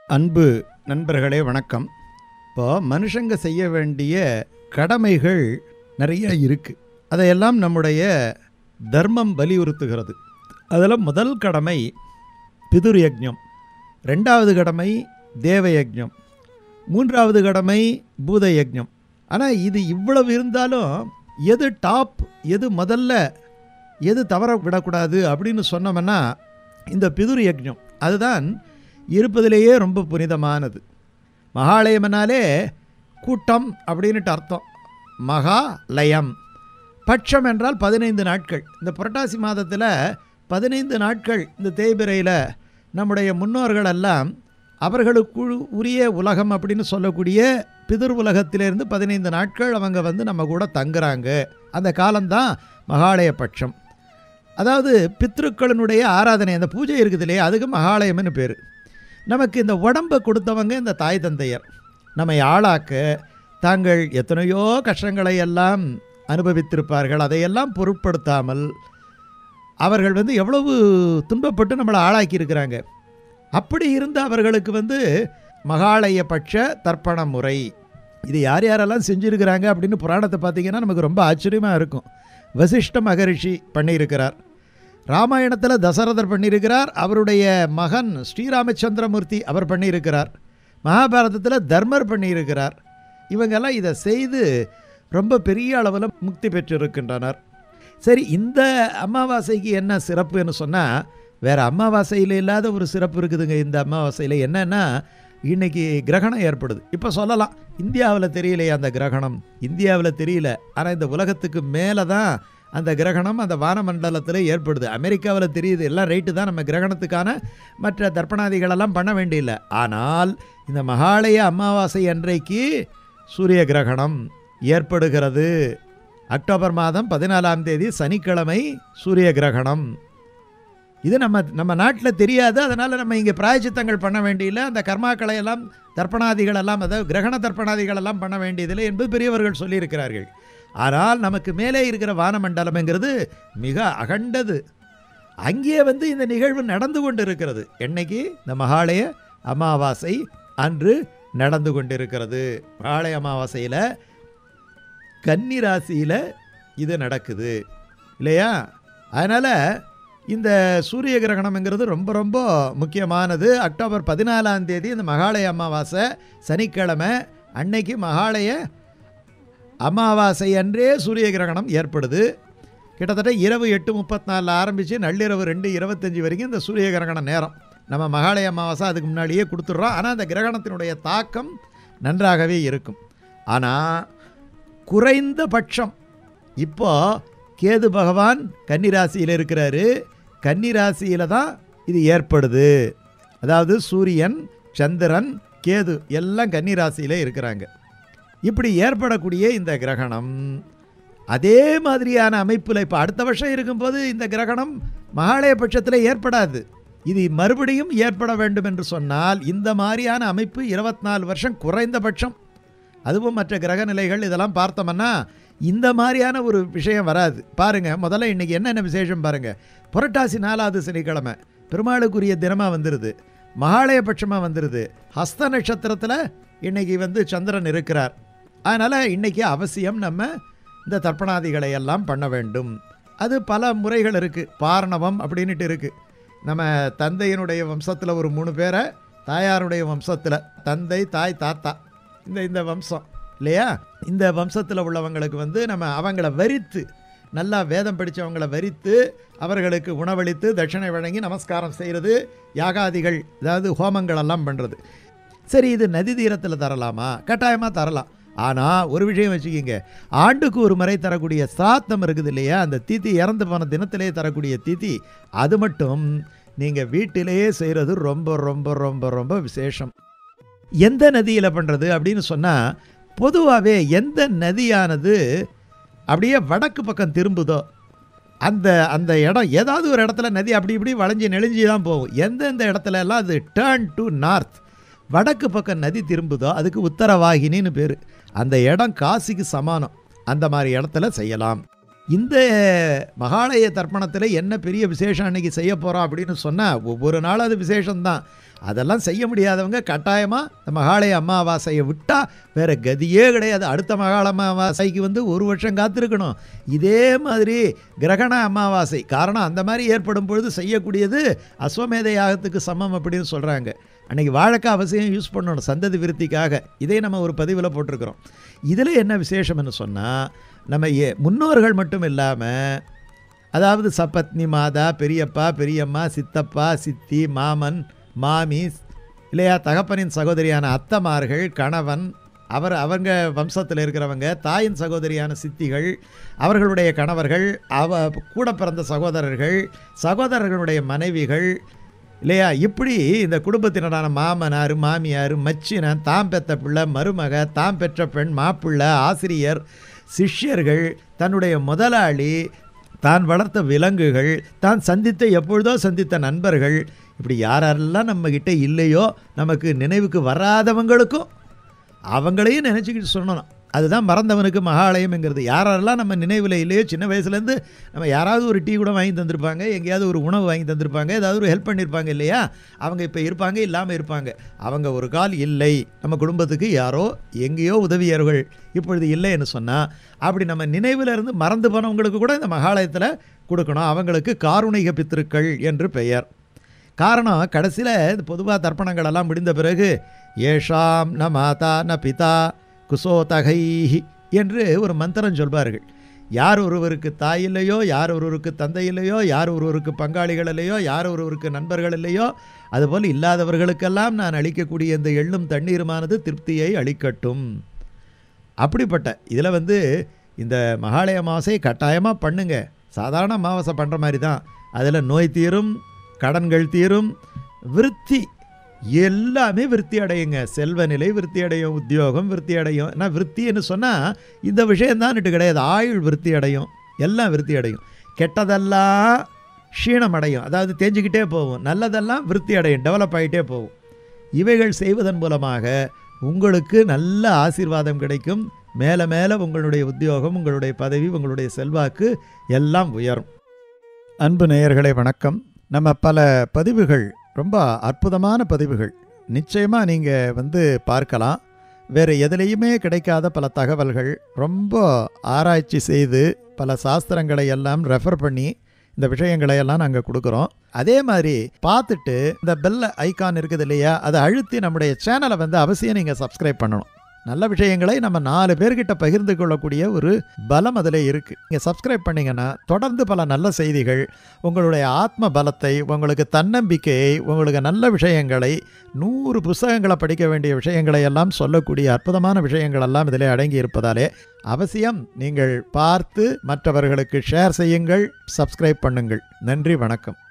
அன்பு நண்பர்களே வணக்கம் இப்போ மனுஷங்க செய்ய வேண்டிய கடமைகள் நிறைய இருக்குது அதையெல்லாம் நம்முடைய தர்மம் வலியுறுத்துகிறது அதில் முதல் கடமை பிதுர் யஜ்ஞம் ரெண்டாவது கடமை தேவ யஜ்ஞம் மூன்றாவது கடமை பூத யஜ்ஞம் ஆனால் இது இவ்வளவு இருந்தாலும் எது டாப் எது முதல்ல எது தவற விடக்கூடாது அப்படின்னு சொன்னோம்னா இந்த பிதுர் யஜ்ஞம் அதுதான் இருப்பதிலேயே ரொம்ப புனிதமானது மகாலயம்னாலே கூட்டம் அப்படின்னுட்டு அர்த்தம் மகா லயம் பட்சம் என்றால் பதினைந்து நாட்கள் இந்த புரட்டாசி மாதத்தில் பதினைந்து நாட்கள் இந்த தேய்பிரையில் நம்முடைய முன்னோர்கள் எல்லாம் அவர்களுக்கு உரிய உலகம் அப்படின்னு சொல்லக்கூடிய பிதிர் உலகத்திலேருந்து பதினைந்து நாட்கள் அவங்க வந்து நம்ம கூட தங்குறாங்க அந்த காலம்தான் மகாலய பட்சம் அதாவது பித்ருக்களினுடைய ஆராதனை அந்த பூஜை இருக்குது இல்லையா அதுக்கு மகாலயம்னு பேர் நமக்கு இந்த உடம்பை கொடுத்தவங்க இந்த தாய் தந்தையர் நம்மை ஆளாக்க தாங்கள் எத்தனையோ கஷ்டங்களை எல்லாம் அனுபவித்திருப்பார்கள் அதையெல்லாம் பொருட்படுத்தாமல் அவர்கள் வந்து எவ்வளவு துன்பப்பட்டு நம்மளை ஆளாக்கி இருக்கிறாங்க அப்படி இருந்த அவர்களுக்கு வந்து மகாலய பட்ச தர்ப்பண முறை இது யார் யாரெல்லாம் செஞ்சுருக்கிறாங்க அப்படின்னு புராணத்தை பார்த்தீங்கன்னா நமக்கு ரொம்ப ஆச்சரியமாக இருக்கும் வசிஷ்ட மகரிஷி பண்ணியிருக்கிறார் ராமாயணத்தில் தசரதர் பண்ணியிருக்கிறார் அவருடைய மகன் ஸ்ரீராமச்சந்திரமூர்த்தி அவர் பண்ணியிருக்கிறார் மகாபாரதத்தில் தர்மர் பண்ணியிருக்கிறார் இவங்கெல்லாம் இதை செய்து ரொம்ப பெரிய அளவில் முக்தி பெற்றிருக்கின்றனர் சரி இந்த அமாவாசைக்கு என்ன சிறப்புன்னு சொன்னால் வேறு அமாவாசையில் இல்லாத ஒரு சிறப்பு இருக்குதுங்க இந்த அமாவாசையில் என்னென்னா இன்றைக்கி கிரகணம் ஏற்படுது இப்போ சொல்லலாம் இந்தியாவில் தெரியலையே அந்த கிரகணம் இந்தியாவில் தெரியல ஆனால் இந்த உலகத்துக்கு மேலே தான் அந்த கிரகணம் அந்த வானமண்டலத்தில் ஏற்படுது அமெரிக்காவில் தெரியுது எல்லாம் ரைட்டு தான் நம்ம கிரகணத்துக்கான மற்ற தர்ப்பணாதிகளெல்லாம் பண்ண வேண்டியில்லை ஆனால் இந்த மகாலய அமாவாசை அன்றைக்கு சூரிய கிரகணம் ஏற்படுகிறது அக்டோபர் மாதம் பதினாலாம் தேதி சனிக்கிழமை சூரிய கிரகணம் இது நம்ம நம்ம நாட்டில் தெரியாது அதனால் நம்ம இங்கே பிராயச்சித்தங்கள் பண்ண வேண்டியில்லை அந்த கர்மாக்களை எல்லாம் தர்ப்பணாதிகள் எல்லாம் அதாவது கிரகண தர்ப்பணாதிகள் எல்லாம் பண்ண வேண்டியதில்லை என்பது பெரியவர்கள் சொல்லியிருக்கிறார்கள் ஆனால் நமக்கு மேலே இருக்கிற வானமண்டலம்ங்கிறது மிக அகண்டது அங்கே வந்து இந்த நிகழ்வு நடந்து கொண்டு இருக்கிறது என்னைக்கு இந்த மகாலய அமாவாசை அன்று நடந்து கொண்டிருக்கிறது மகாலய அமாவாசையில் கன்னி ராசியில் இது நடக்குது இல்லையா அதனால் இந்த சூரிய கிரகணம்ங்கிறது ரொம்ப ரொம்ப முக்கியமானது அக்டோபர் பதினாலாம் தேதி இந்த மகாலய அமாவாசை சனிக்கிழமை அன்னைக்கு மகாலய அமாவாசை அன்றே சூரிய கிரகணம் ஏற்படுது கிட்டத்தட்ட இரவு எட்டு முப்பத்தி நாலில் ஆரம்பித்து நள்ளிரவு ரெண்டு இருபத்தஞ்சி வரைக்கும் இந்த சூரிய கிரகண நேரம் நம்ம மகாலய அமாவாசை அதுக்கு முன்னாடியே கொடுத்துட்றோம் ஆனால் அந்த கிரகணத்தினுடைய தாக்கம் நன்றாகவே இருக்கும் ஆனால் குறைந்த பட்சம் இப்போ கேது பகவான் கன்னிராசியில் இருக்கிறாரு கன்னிராசியில் தான் இது ஏற்படுது அதாவது சூரியன் சந்திரன் கேது எல்லாம் கன்னிராசியில் இருக்கிறாங்க இப்படி ஏற்படக்கூடிய இந்த கிரகணம் அதே மாதிரியான அமைப்பில் இப்போ அடுத்த வருஷம் இருக்கும்போது இந்த கிரகணம் மகாலய பட்சத்தில் ஏற்படாது இது மறுபடியும் ஏற்பட வேண்டும் என்று சொன்னால் இந்த மாதிரியான அமைப்பு இருபத்தி நாலு வருஷம் குறைந்தபட்சம் அதுவும் மற்ற கிரக நிலைகள் இதெல்லாம் பார்த்தோம்னா இந்த மாதிரியான ஒரு விஷயம் வராது பாருங்கள் முதல்ல இன்றைக்கி என்னென்ன விசேஷம் பாருங்கள் புரட்டாசி நாலாவது சனிக்கிழமை பெருமாளுக்குரிய தினமாக வந்துடுது மகாலய பட்சமாக வந்துடுது ஹஸ்த நட்சத்திரத்தில் இன்றைக்கி வந்து சந்திரன் இருக்கிறார் அதனால் இன்றைக்கி அவசியம் நம்ம இந்த தர்ப்பணாதிகளை எல்லாம் பண்ண வேண்டும் அது பல முறைகள் இருக்குது பார்ணவம் அப்படின்ட்டு இருக்குது நம்ம தந்தையினுடைய வம்சத்தில் ஒரு மூணு பேரை தாயாருடைய வம்சத்தில் தந்தை தாய் தாத்தா இந்த இந்த வம்சம் இல்லையா இந்த வம்சத்தில் உள்ளவங்களுக்கு வந்து நம்ம அவங்கள வரித்து நல்லா வேதம் படித்தவங்கள வரித்து அவர்களுக்கு உணவளித்து தட்சிணை வழங்கி நமஸ்காரம் செய்கிறது யாகாதிகள் அதாவது ஹோமங்கள் எல்லாம் பண்ணுறது சரி இது நதி தீரத்தில் தரலாமா கட்டாயமாக தரலாம் ஆனால் ஒரு விஷயம் வச்சுக்கிங்க ஆண்டுக்கு ஒரு முறை தரக்கூடிய சாத்தம் இருக்குது இல்லையா அந்த தீத்தி இறந்து போன தினத்திலே தரக்கூடிய தீத்தி அது மட்டும் நீங்கள் வீட்டிலேயே செய்கிறது ரொம்ப ரொம்ப ரொம்ப ரொம்ப விசேஷம் எந்த நதியில் பண்ணுறது அப்படின்னு சொன்னால் பொதுவாகவே எந்த நதியானது அப்படியே வடக்கு பக்கம் திரும்புதோ அந்த அந்த இடம் ஏதாவது ஒரு இடத்துல நதி அப்படி இப்படி வளைஞ்சி நெளிஞ்சி தான் போகும் எந்தெந்த இடத்துல எல்லாம் அது டேர்ன் டு நார்த் வடக்கு பக்கம் நதி திரும்புதோ அதுக்கு உத்தரவாகினின்னு பேர் அந்த இடம் காசிக்கு சமானம் அந்த மாதிரி இடத்துல செய்யலாம் இந்த மகாலய தர்ப்பணத்தில் என்ன பெரிய விசேஷம் அன்னைக்கு செய்ய போகிறோம் அப்படின்னு சொன்னால் ஒவ்வொரு நாளும் அது விசேஷம்தான் அதெல்லாம் செய்ய முடியாதவங்க கட்டாயமாக இந்த மகாலய அமாவாசையை விட்டால் வேறு கதியே கிடையாது அடுத்த மகாலய அமாவாசைக்கு வந்து ஒரு வருஷம் காத்திருக்கணும் இதே மாதிரி கிரகண அமாவாசை காரணம் அந்த மாதிரி ஏற்படும் பொழுது செய்யக்கூடியது அஸ்வமேத யாகத்துக்கு சமம் அப்படின்னு சொல்கிறாங்க அன்றைக்கி வாழைக்காய் அவசியம் யூஸ் பண்ணணும் சந்ததி விருத்திக்காக இதை நம்ம ஒரு பதிவில் போட்டிருக்கிறோம் இதில் என்ன விசேஷம்னு சொன்னால் நம்ம ஏ முன்னோர்கள் மட்டும் இல்லாமல் அதாவது சப்பத்னி மாதா பெரியப்பா பெரியம்மா சித்தப்பா சித்தி மாமன் மாமி இல்லையா தகப்பனின் சகோதரியான அத்தமார்கள் கணவன் அவர் அவங்க வம்சத்தில் இருக்கிறவங்க தாயின் சகோதரியான சித்திகள் அவர்களுடைய கணவர்கள் அவ கூட பிறந்த சகோதரர்கள் சகோதரர்களுடைய மனைவிகள் இல்லையா இப்படி இந்த குடும்பத்தினரான மாமனார் மாமியார் மச்சினன் தாம் பெத்த பிள்ளை மருமக தாம் பெற்ற பெண் மாப்பிள்ளை ஆசிரியர் சிஷ்யர்கள் தன்னுடைய முதலாளி தான் வளர்த்த விலங்குகள் தான் சந்தித்த எப்பொழுதோ சந்தித்த நண்பர்கள் இப்படி யாரெல்லாம் நம்மக்கிட்ட இல்லையோ நமக்கு நினைவுக்கு வராதவங்களுக்கும் அவங்களையும் நினச்சிக்கிட்டு சொல்லணும் அதுதான் மறந்தவனுக்கு மகாலயம்ங்கிறது யாரெல்லாம் நம்ம நினைவில் இல்லையோ சின்ன வயசுலேருந்து நம்ம யாராவது ஒரு டீ கூட வாங்கி தந்திருப்பாங்க எங்கேயாவது ஒரு உணவு வாங்கி தந்திருப்பாங்க ஏதாவது ஒரு ஹெல்ப் பண்ணியிருப்பாங்க இல்லையா அவங்க இப்போ இருப்பாங்க இல்லாமல் இருப்பாங்க அவங்க ஒரு கால் இல்லை நம்ம குடும்பத்துக்கு யாரோ எங்கேயோ உதவியர்கள் இப்பொழுது இல்லைன்னு சொன்னால் அப்படி நம்ம நினைவில் இருந்து மறந்து போனவங்களுக்கு கூட இந்த மகாலயத்தில் கொடுக்கணும் அவங்களுக்கு காருணிக பித்திருக்கள் என்று பெயர் காரணம் கடைசியில் இந்த பொதுவாக தர்ப்பணங்கள் எல்லாம் முடிந்த பிறகு ஏஷாம் ந மாதா ந பிதா குசோதகைஹி என்று ஒரு மந்திரம் சொல்வார்கள் யார் ஒருவருக்கு தாய் இல்லையோ யார் ஒருவருக்கு தந்தை இல்லையோ யார் ஒருவருக்கு பங்காளிகள் இல்லையோ யார் ஒருவருக்கு நண்பர்கள் இல்லையோ அதுபோல் இல்லாதவர்களுக்கெல்லாம் நான் அளிக்கக்கூடிய இந்த எள்ளும் தண்ணீருமானது திருப்தியை அளிக்கட்டும் அப்படிப்பட்ட இதில் வந்து இந்த மகாலய அமாவாசை கட்டாயமாக பண்ணுங்க சாதாரண அமாவாசை பண்ணுற மாதிரி தான் அதில் நோய் தீரும் கடன்கள் தீரும் விருத்தி எல்லாமே விருத்தி அடையுங்க செல்வ நிலை விருத்தி அடையும் உத்தியோகம் விருத்தி அடையும் ஏன்னா விருத்தின்னு சொன்னால் இந்த விஷயம்தான்ட்டு கிடையாது ஆயுள் விருத்தி அடையும் எல்லாம் விருத்தி அடையும் கெட்டதெல்லாம் க்ஷீணம் அடையும் அதாவது தேஞ்சிக்கிட்டே போகும் நல்லதெல்லாம் விருத்தி அடையும் டெவலப் ஆகிட்டே போகும் இவைகள் செய்வதன் மூலமாக உங்களுக்கு நல்ல ஆசீர்வாதம் கிடைக்கும் மேலே மேலே உங்களுடைய உத்தியோகம் உங்களுடைய பதவி உங்களுடைய செல்வாக்கு எல்லாம் உயரும் அன்பு நேயர்களே வணக்கம் நம்ம பல பதிவுகள் ரொம்ப அற்புதமான பதிவுகள் நிச்சயமாக நீங்கள் வந்து பார்க்கலாம் வேறு எதுலேயுமே கிடைக்காத பல தகவல்கள் ரொம்ப ஆராய்ச்சி செய்து பல சாஸ்திரங்களை எல்லாம் ரெஃபர் பண்ணி இந்த விஷயங்களை எல்லாம் நாங்கள் கொடுக்குறோம் அதே மாதிரி பார்த்துட்டு இந்த பெல் ஐகான் இருக்குது இல்லையா அதை அழுத்தி நம்முடைய சேனலை வந்து அவசியம் நீங்கள் சப்ஸ்கிரைப் பண்ணணும் நல்ல விஷயங்களை நம்ம நாலு பேர்கிட்ட பகிர்ந்து கொள்ளக்கூடிய ஒரு பலம் அதில் இருக்குது நீங்கள் சப்ஸ்கிரைப் பண்ணீங்கன்னா தொடர்ந்து பல நல்ல செய்திகள் உங்களுடைய ஆத்ம பலத்தை உங்களுக்கு தன்னம்பிக்கையை உங்களுக்கு நல்ல விஷயங்களை நூறு புஸ்தகங்களை படிக்க வேண்டிய விஷயங்களை எல்லாம் சொல்லக்கூடிய அற்புதமான விஷயங்கள் எல்லாம் இதில் அடங்கி இருப்பதாலே அவசியம் நீங்கள் பார்த்து மற்றவர்களுக்கு ஷேர் செய்யுங்கள் சப்ஸ்கிரைப் பண்ணுங்கள் நன்றி வணக்கம்